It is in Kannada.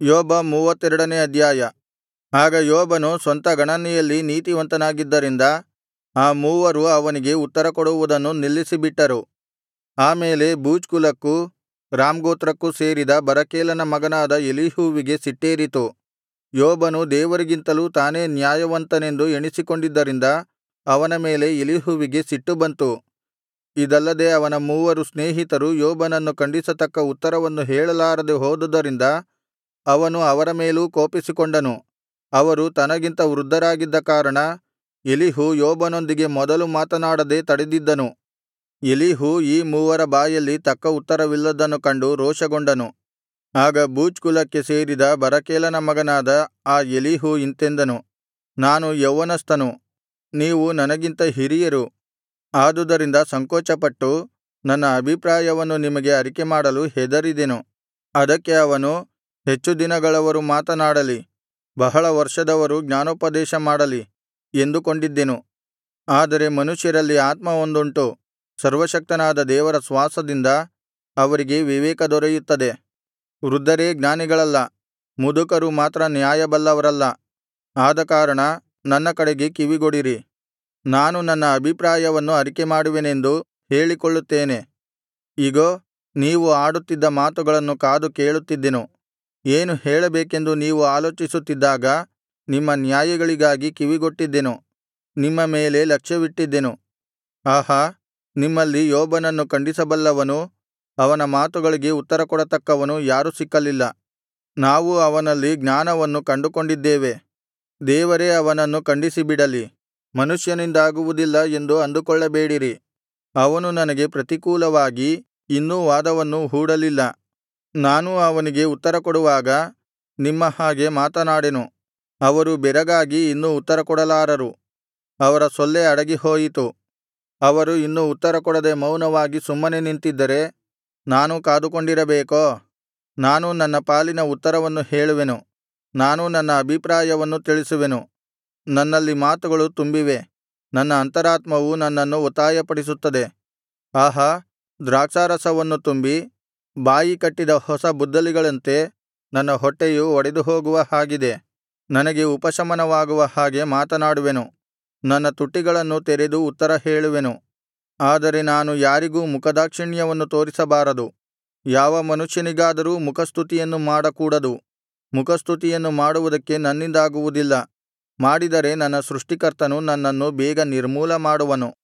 ಯೋಬ ಮೂವತ್ತೆರಡನೇ ಅಧ್ಯಾಯ ಆಗ ಯೋಬನು ಸ್ವಂತ ಗಣನೆಯಲ್ಲಿ ನೀತಿವಂತನಾಗಿದ್ದರಿಂದ ಆ ಮೂವರು ಅವನಿಗೆ ಉತ್ತರಕೊಡುವುದನ್ನು ನಿಲ್ಲಿಸಿಬಿಟ್ಟರು ಆ ಮೇಲೆ ಬೂಜ್ ಕುಲಕ್ಕೂ ರಾಮ್ ಗೋತ್ರಕ್ಕೂ ಸೇರಿದ ಬರಕೇಲನ ಮಗನಾದ ಎಲೀಹುವಿಗೆ ಸಿಟ್ಟೇರಿತು ಯೋಬನು ದೇವರಿಗಿಂತಲೂ ತಾನೇ ನ್ಯಾಯವಂತನೆಂದು ಎಣಿಸಿಕೊಂಡಿದ್ದರಿಂದ ಅವನ ಮೇಲೆ ಎಲೀಹುವಿಗೆ ಸಿಟ್ಟು ಬಂತು ಇದಲ್ಲದೆ ಅವನ ಮೂವರು ಸ್ನೇಹಿತರು ಯೋಬನನ್ನು ಖಂಡಿಸತಕ್ಕ ಉತ್ತರವನ್ನು ಹೇಳಲಾರದೆ ಹೋದುದರಿಂದ ಅವನು ಅವರ ಮೇಲೂ ಕೋಪಿಸಿಕೊಂಡನು ಅವರು ತನಗಿಂತ ವೃದ್ಧರಾಗಿದ್ದ ಕಾರಣ ಎಲೀಹು ಯೋಬನೊಂದಿಗೆ ಮೊದಲು ಮಾತನಾಡದೆ ತಡೆದಿದ್ದನು ಎಲೀಹು ಈ ಮೂವರ ಬಾಯಲ್ಲಿ ತಕ್ಕ ಉತ್ತರವಿಲ್ಲದ್ದನ್ನು ಕಂಡು ರೋಷಗೊಂಡನು ಆಗ ಬೂಜ್ ಕುಲಕ್ಕೆ ಸೇರಿದ ಬರಕೇಲನ ಮಗನಾದ ಆ ಎಲೀಹು ಇಂತೆಂದನು ನಾನು ಯೌವನಸ್ಥನು ನೀವು ನನಗಿಂತ ಹಿರಿಯರು ಆದುದರಿಂದ ಸಂಕೋಚಪಟ್ಟು ನನ್ನ ಅಭಿಪ್ರಾಯವನ್ನು ನಿಮಗೆ ಅರಿಕೆಮಾಡಲು ಹೆದರಿದೆನು ಅದಕ್ಕೆ ಅವನು ಹೆಚ್ಚು ದಿನಗಳವರು ಮಾತನಾಡಲಿ ಬಹಳ ವರ್ಷದವರು ಜ್ಞಾನೋಪದೇಶ ಮಾಡಲಿ ಎಂದುಕೊಂಡಿದ್ದೆನು ಆದರೆ ಮನುಷ್ಯರಲ್ಲಿ ಆತ್ಮವೊಂದುಂಟು ಸರ್ವಶಕ್ತನಾದ ದೇವರ ಶ್ವಾಸದಿಂದ ಅವರಿಗೆ ವಿವೇಕ ದೊರೆಯುತ್ತದೆ ವೃದ್ಧರೇ ಜ್ಞಾನಿಗಳಲ್ಲ ಮುದುಕರು ಮಾತ್ರ ನ್ಯಾಯಬಲ್ಲವರಲ್ಲ ಆದಕಾರಣ ನನ್ನ ಕಡೆಗೆ ಕಿವಿಗೊಡಿರಿ ನಾನು ನನ್ನ ಅಭಿಪ್ರಾಯವನ್ನು ಅರಿಕೆಮಾಡುವೆನೆಂದು ಹೇಳಿಕೊಳ್ಳುತ್ತೇನೆ ಇಗೋ ನೀವು ಆಡುತ್ತಿದ್ದ ಮಾತುಗಳನ್ನು ಕಾದು ಕೇಳುತ್ತಿದ್ದೆನು ಏನು ಹೇಳಬೇಕೆಂದು ನೀವು ಆಲೋಚಿಸುತ್ತಿದ್ದಾಗ ನಿಮ್ಮ ನ್ಯಾಯಗಳಿಗಾಗಿ ಕಿವಿಗೊಟ್ಟಿದ್ದೆನು ನಿಮ್ಮ ಮೇಲೆ ಲಕ್ಷ್ಯವಿಟ್ಟಿದ್ದೆನು ಆಹಾ ನಿಮ್ಮಲ್ಲಿ ಯೋಬನನ್ನು ಖಂಡಿಸಬಲ್ಲವನೂ ಅವನ ಮಾತುಗಳಿಗೆ ಉತ್ತರಕೊಡತಕ್ಕವನು ಯಾರೂ ಸಿಕ್ಕಲಿಲ್ಲ ನಾವು ಅವನಲ್ಲಿ ಜ್ಞಾನವನ್ನು ಕಂಡುಕೊಂಡಿದ್ದೇವೆ ದೇವರೇ ಅವನನ್ನು ಖಂಡಿಸಿಬಿಡಲಿ ಮನುಷ್ಯನಿಂದಾಗುವುದಿಲ್ಲ ಎಂದು ಅಂದುಕೊಳ್ಳಬೇಡಿರಿ ಅವನು ನನಗೆ ಪ್ರತಿಕೂಲವಾಗಿ ಇನ್ನೂ ವಾದವನ್ನು ಹೂಡಲಿಲ್ಲ ನಾನೂ ಅವನಿಗೆ ಉತ್ತರಕೊಡುವಾಗ ನಿಮ್ಮ ಹಾಗೆ ಮಾತನಾಡೆನು ಅವರು ಬೆರಗಾಗಿ ಇನ್ನು ಉತ್ತರಕೊಡಲಾರರು ಅವರ ಸೊಲ್ಲೇ ಅಡಗಿಹೋಯಿತು ಅವರು ಇನ್ನು ಉತ್ತರಕೊಡದೆ ಮೌನವಾಗಿ ಸುಮ್ಮನೆ ನಿಂತಿದ್ದರೆ ನಾನೂ ಕಾದುಕೊಂಡಿರಬೇಕೋ ನಾನೂ ನನ್ನ ಪಾಲಿನ ಉತ್ತರವನ್ನು ಹೇಳುವೆನು ನಾನೂ ನನ್ನ ಅಭಿಪ್ರಾಯವನ್ನು ತಿಳಿಸುವೆನು ನನ್ನಲ್ಲಿ ಮಾತುಗಳು ತುಂಬಿವೆ ನನ್ನ ಅಂತರಾತ್ಮವು ನನ್ನನ್ನು ಒತ್ತಾಯಪಡಿಸುತ್ತದೆ ಆಹಾ ದ್ರಾಕ್ಷಾರಸವನ್ನು ತುಂಬಿ ಬಾಯಿ ಕಟ್ಟಿದ ಹೊಸ ಬುದ್ದಲಿಗಳಂತೆ ನನ್ನ ಹೊಟ್ಟೆಯು ಒಡೆದುಹೋಗುವ ಹಾಗಿದೆ ನನಗೆ ಉಪಶಮನವಾಗುವ ಹಾಗೆ ಮಾತನಾಡುವೆನು ನನ್ನ ತುಟಿಗಳನ್ನು ತೆರೆದು ಉತ್ತರ ಹೇಳುವೆನು ಆದರೆ ನಾನು ಯಾರಿಗೂ ಮುಖದಾಕ್ಷಿಣ್ಯವನ್ನು ತೋರಿಸಬಾರದು ಯಾವ ಮನುಷ್ಯನಿಗಾದರೂ ಮುಖಸ್ತುತಿಯನ್ನು ಮಾಡಕೂಡದು ಮುಖಸ್ತುತಿಯನ್ನು ಮಾಡುವುದಕ್ಕೆ ನನ್ನಿಂದಾಗುವುದಿಲ್ಲ ಮಾಡಿದರೆ ನನ್ನ ಸೃಷ್ಟಿಕರ್ತನು ನನ್ನನ್ನು ಬೇಗ ನಿರ್ಮೂಲ ಮಾಡುವನು